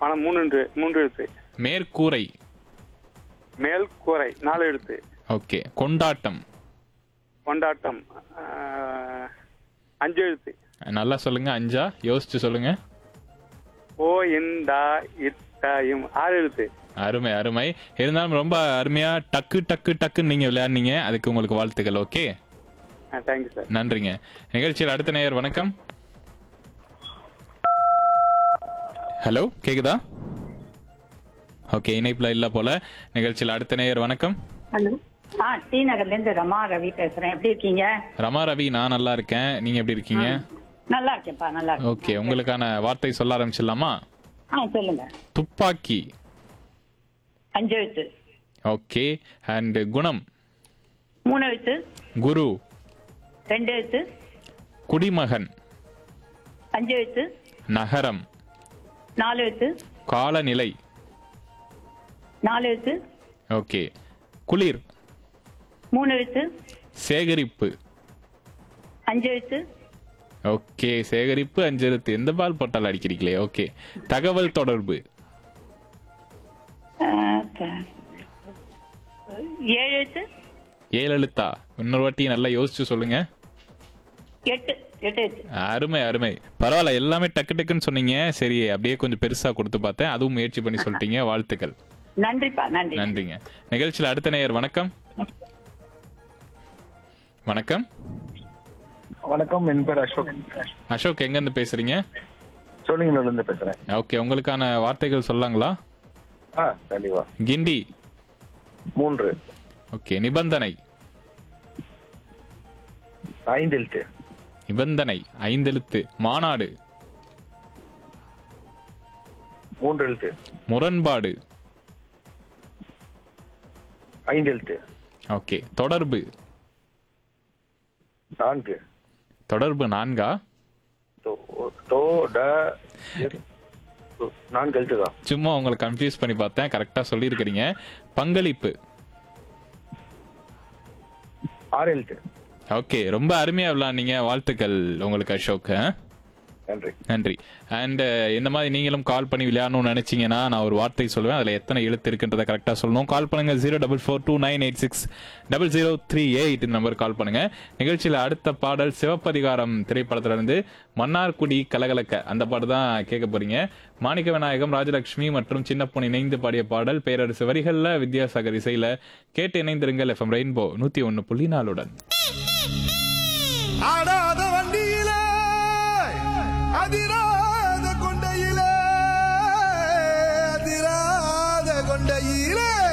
பணம் மூணு எழுத்து மூன்று எழுத்து மேற்கூரை மேல் கூரை நாலு எழுத்து ஓகே கொண்டாட்டம் கொண்டாட்டம் ஆஹ், அஞ்சு எழுத்து நல்லா சொல்லுங்க அஞ்சா யோசிச்சு சொல்லுங்க ஓ இந்தா இத்தாயும் ஆறு எழுத்து அருமை அருமை இருந்தாலும் ரொம்ப அருமையா டக்கு டக்கு டக்குன்னு நீங்க விளையாடுனீங்க அதுக்கு உங்களுக்கு வாழ்த்துக்கள் ஓகே தேங்க்யூ சார் நன்றிங்க நிகழ்ச்சியில் அடுத்த நேயர் வணக்கம் ஹலோ கேக்குதா ஓகே இணைப்புல இல்ல போல நிகழ்ச்சியில் அடுத்த நேயர் வணக்கம் ஹலோ ஆ டி நகர்ல இருந்து ரமா ரவி பேசுறேன் எப்படி இருக்கீங்க ரமா ரவி நான் நல்லா இருக்கேன் நீங்க எப்படி இருக்கீங்க நல்லா இருக்கேன்ப்பா நல்லா இருக்கேன் ஓகே உங்களுக்கான வார்த்தை சொல்ல ஆரம்பிச்சிடலாமா ஆ சொல்லுங்க துப்பாக்கி அஞ்சு எழுத்து ஓகே அண்ட் குணம் மூணு எழுத்து குரு ரெண்டு எழுத்து குடிமகன் அஞ்சு எழுத்து நகரம் நாலு எழுத்து காலநிலை நாலு எழுத்து ஓகே குளிர் மூணு எழுத்து சேகரிப்பு அஞ்சு எழுத்து ஓகே சேகரிப்பு அஞ்செழுத்து எந்த பால் போட்டால் அடிக்கிறீங்களே ஓகே தகவல் தொடர்பு ஆ, க- ஏழு எழுத்து ஏழு எழுத்தா இன்னொரு வாட்டி நல்லா யோசிச்சு சொல்லுங்க எட்டு எட்டு எழுத்து அருமை அருமை பரவாயில்ல எல்லாமே டக்கு டக்குன்னு சொன்னீங்க சரி அப்படியே கொஞ்சம் பெருசா கொடுத்து பார்த்தேன் அதுவும் முயற்சி பண்ணி சொல்லிட்டீங்க வாழ்த்துக்கள் நன்றிப்பா நன்றி நன்றிங்க நிகழ்ச்சியில் அடுத்த நேயர் வணக்கம் வணக்கம் வணக்கம் என் பேர் அசோக் அசோக் எங்க இருந்து பேசுறீங்க சோழிங்கநல்லூர்ல இருந்து பேசுறேன் ஓகே உங்களுக்கான வார்த்தைகள் சொல்லாங்களா ஆ கண்டிப்பா கிண்டி மூன்று ஓகே நிபந்தனை ஐந்து எழுத்து நிபந்தனை ஐந்தெழுத்து மாநாடு மூன்று எழுத்து முரண்பாடு ஐந்து எழுத்து ஓகே தொடர்பு நான்கு தொடர்பு நான்கா தோ- தோ ட எஸ். நான்கு எழுத்து தான் சும்மா உங்களை கன்ஃபியூஸ் பண்ணி பார்த்தேன் கரெக்டா சொல்லியிருக்கிறீங்க பங்களிப்பு ஆறு எழுத்து ஓகே ரொம்ப அருமையா விளையாடுனீங்க வாழ்த்துக்கள் உங்களுக்கு அசோக் ஆ? நன்றி நன்றி அண்ட் இந்த மாதிரி நீங்களும் கால் பண்ணி விளையாடணும்னு நினைச்சீங்கன்னா நான் ஒரு வார்த்தை சொல்லுவேன் அதுல எத்தனை எழுத்து இருக்குன்றதை கரெக்டா சொல்லணும் கால் பண்ணுங்க zero double four two nine eight six double zero three eight number call பண்ணுங்க நிகழ்ச்சியில அடுத்த பாடல் சிவப்பதிகாரம் திரைப்படத்துல இருந்து மன்னார்குடி கலகலக்க அந்த பாட்டு தான் கேட்க போறீங்க மாணிக்க விநாயகம் ராஜலட்சுமி மற்றும் சின்ன பொண்ணு இணைந்து பாடிய பாடல் பேரரசு வரிகள்ல வித்யாசாகர் இசையில கேட்டு இணைந்திருங்கள் எஃப்எம் ரெயின்போ நூத்தி ஒன்னு புள்ளி நாலுடன் ஆடாத வண்டியிலே அதிராத கொண்டையிலே அதிராத கொண்டையிலே